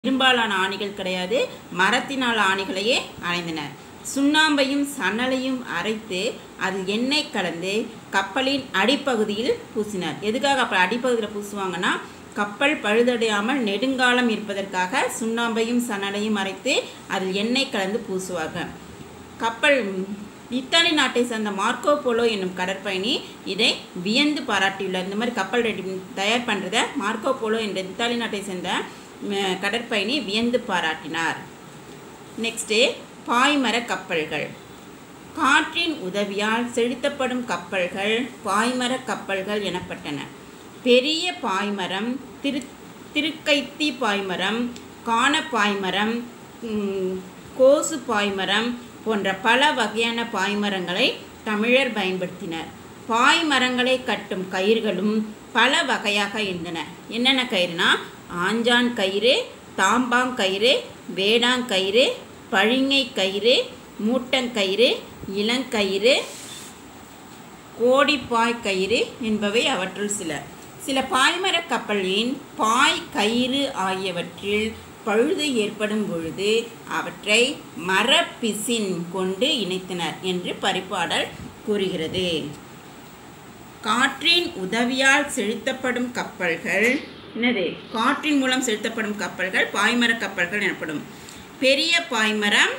இரும்பாலான ஆணிகள் கிடையாது மரத்தினால் ஆணிகளையே அணைந்தனர் சுண்ணாம்பையும் சணலையும் அரைத்து அதில் எண்ணெய் கலந்து கப்பலின் அடிப்பகுதியில் பூசினார் எதுக்காக அப்போ அடிப்பகுதியில் பூசுவாங்கன்னா கப்பல் பழுதடையாமல் நெடுங்காலம் இருப்பதற்காக சுண்ணாம்பையும் சணலையும் அரைத்து அதில் எண்ணெய் கலந்து பூசுவார்கள் கப்பல் இத்தாலி நாட்டை சேர்ந்த மார்க்கோ போலோ என்னும் கடற்பயணி இதை வியந்து பாராட்டியுள்ளார் இந்த மாதிரி கப்பல் ரெடி தயார் பண்ணுறத மார்க்கோ போலோ என்ற இத்தாலி நாட்டை சேர்ந்த ம், கடற்பயணி வியந்து பாராட்டினார் நெக்ஸ்ட்டு பாய்மர கப்பல்கள் காற்றின் உதவியால் செலுத்தப்படும் கப்பல்கள் பாய்மர கப்பல்கள் எனப்பட்டன பெரிய பாய்மரம் திரு திருக்கைத்தி பாய்மரம் காண பாய்மரம் ம், கோசு பாய்மரம் போன்ற பல வகையான பாய்மரங்களை தமிழர் பயன்படுத்தினர் பாய்மரங்களை கட்டும் கயிறுகளும் பல வகையாக இருந்தன என்னென்ன கயிறுனா ஆஞ்சான் கயிறு தாம்பாங்கயிறு வேடாங்கயிறு பழிங்கை கயிறு மூட்டங்கயிறு இளங்கயிறு கோடிப்பாய் கயிறு என்பவை அவற்றுள் சில சில பாய்மர கப்பலின் பாய் கயிறு ஆகியவற்றில் பழுது ஏற்படும் பொழுது அவற்றை மரப்பிசின் கொண்டு இணைத்தனர் என்று பரிபாடல் கூறுகிறது காற்றின் உதவியால் செலுத்தப்படும் கப்பல்கள் என்னது காற்றின் மூலம் செலுத்தப்படும் கப்பல்கள் பாய்மர கப்பல்கள் எனப்படும் பெரிய பாய்மரம்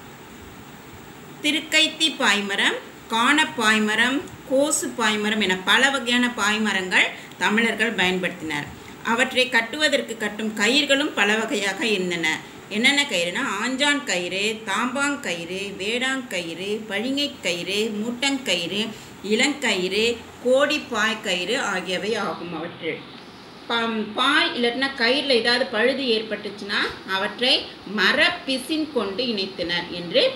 திருக்கைத்தி பாய்மரம் காண பாய்மரம் கோசு பாய்மரம் என பல வகையான பாய்மரங்கள் தமிழர்கள் பயன்படுத்தினர் அவற்றை கட்டுவதற்கு கட்டும் கயிர்களும் பல வகையாக இருந்தன என்னென்ன கயிறுனா ஆஞ்சான் கயிறு தாம்பாங்கயிறு வேடாங்கயிறு பழிங்கை கயிறு மூட்டங்கயிறு இளங்கயிறு கோடிப்பாய் கயிறு ஆகியவை ஆகும் அவற்றில் பம் பாய் இல்லாட்டினா கயிறில் ஏதாவது பழுது ஏற்பட்டுச்சுன்னா அவற்றை மரப்பிசின் கொண்டு இணைத்தனர் என்று